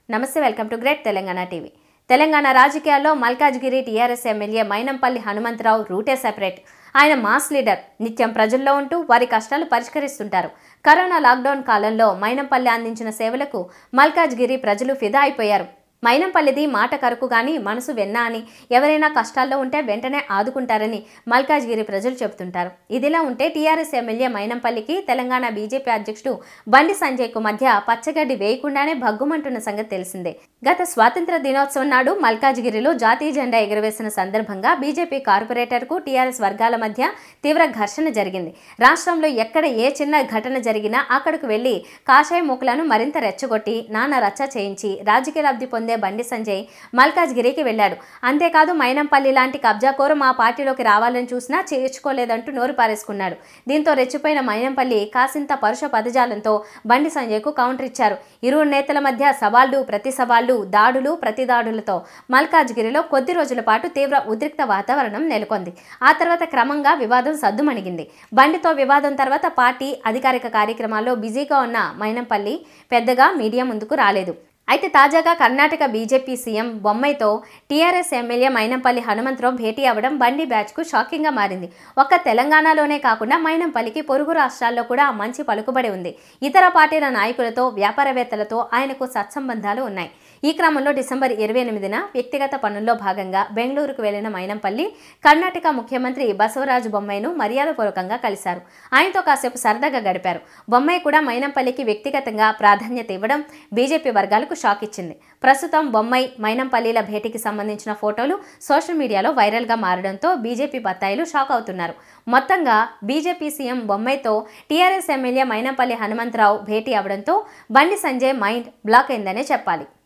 నమస్తే welcome to great Telangana TV Telangana రాజకీయాల్లో Malkajgiri TRS MLA Mynampally Hanumantha Rao రూటే సెపరేట్ ఆయన మాస్ లీడర్ నిత్యం ప్రజల్లో ఉంటూ వారి కష్టాలు పరిష్కరిస్తుంటారు కరోనా లాక్డౌన్ కాలంలో మైనంపల్లి అందించిన సేవలకు మల్కాజ్గిరి ప్రజలు ఫిదా అయిపోయారు మైనంపల్లిది మాట కరుకు గాని మనసు వెన్న అని ఎవరైనా కష్టాల్లో ఉంటే వెంటనే ఆదుకుంటారని మల్కాజ్గిరి ప్రజలు చెబుతుంటారు ఇదిలా ఉంటే టీఆర్ఎస్ ఎమ్మెల్యే మైనంపల్లికి తెలంగాణ బీజేపీ అధ్యక్షుడు బండి సంజయ్కు మధ్య పచ్చగడ్డి వేయకుండానే భగ్గుమంటున్న సంగతి తెలిసిందే గత స్వాతంత్ర దినోత్సవం నాడు మల్కాజ్గిరిలో జాతీయ జెండా ఎగురవేసిన సందర్భంగా బీజేపీ కార్పొరేటర్కు టీఆర్ఎస్ వర్గాల మధ్య తీవ్ర ఘర్షణ జరిగింది రాష్ట్రంలో ఎక్కడ ఏ చిన్న ఘటన జరిగినా అక్కడకు వెళ్లి కాషాయ మూకలను మరింత రెచ్చగొట్టి నానా రచ్చ చేయించి రాజకీయ లబ్ధి పొందే బండి సంజయ్ మల్కాజ్గిరికి వెళ్ళాడు అంతేకాదు మైనంపల్లి లాంటి కబ్జాకోరు మా పార్టీలోకి రావాలని చూసినా చేర్చుకోలేదంటూ నోరు పారేసుకున్నాడు దీంతో రెచ్చిపోయిన మైనంపల్లి కాసింత పరుష పదజాలంతో బండి సంజయ్కు కౌంటర్ ఇచ్చారు ఇరువురు నేతల మధ్య సవాళ్లు ప్రతి సవాళ్లు దాడులు ప్రతి దాడులతో మల్కాజ్గిరిలో కొద్ది రోజుల పాటు తీవ్ర ఉద్రిక్త వాతావరణం నెలకొంది ఆ తర్వాత క్రమంగా వివాదం సద్దుమణిగింది బండితో వివాదం తర్వాత పార్టీ అధికారిక కార్యక్రమాల్లో బిజీగా ఉన్న మైనంపల్లి పెద్దగా మీడియా ముందుకు రాలేదు అయితే తాజాగా కర్ణాటక బీజేపీ సీఎం బొమ్మైతో టీఆర్ఎస్ ఎమ్మెల్యే మైనంపల్లి హనుమంతరావు భేటీ అవ్వడం బండి బ్యాచ్కు షాకింగ్గా మారింది ఒక్క తెలంగాణలోనే కాకుండా మైనంపల్లికి పొరుగు రాష్ట్రాల్లో కూడా మంచి పలుకుబడి ఉంది ఇతర పార్టీల నాయకులతో వ్యాపారవేత్తలతో ఆయనకు సత్సంబంధాలు ఉన్నాయి ఈ క్రమంలో డిసెంబర్ ఇరవై ఎనిమిదిన వ్యక్తిగత పనుల్లో భాగంగా బెంగళూరుకు వెళ్లిన మైనంపల్లి కర్ణాటక ముఖ్యమంత్రి బసవరాజు బొమ్మైను మర్యాదపూర్వకంగా కలిశారు ఆయనతో కాసేపు సరదాగా గడిపారు బొమ్మాయి కూడా మైనంపల్లికి వ్యక్తిగతంగా ప్రాధాన్యత ఇవ్వడం బీజేపీ వర్గాలకు షాక్ ఇచ్చింది ప్రస్తుతం బొమ్మాయి మైనంపల్లిల భేటీకి సంబంధించిన ఫోటోలు సోషల్ మీడియాలో వైరల్గా మారడంతో బీజేపీ బత్తాయిలు షాక్ అవుతున్నారు మొత్తంగా బీజేపీ సీఎం బొమ్మైతో టీఆర్ఎస్ ఎమ్మెల్యే మైనంపల్లి హనుమంతరావు భేటీ అవడంతో బండి సంజయ్ మైండ్ బ్లాక్ అయిందనే చెప్పాలి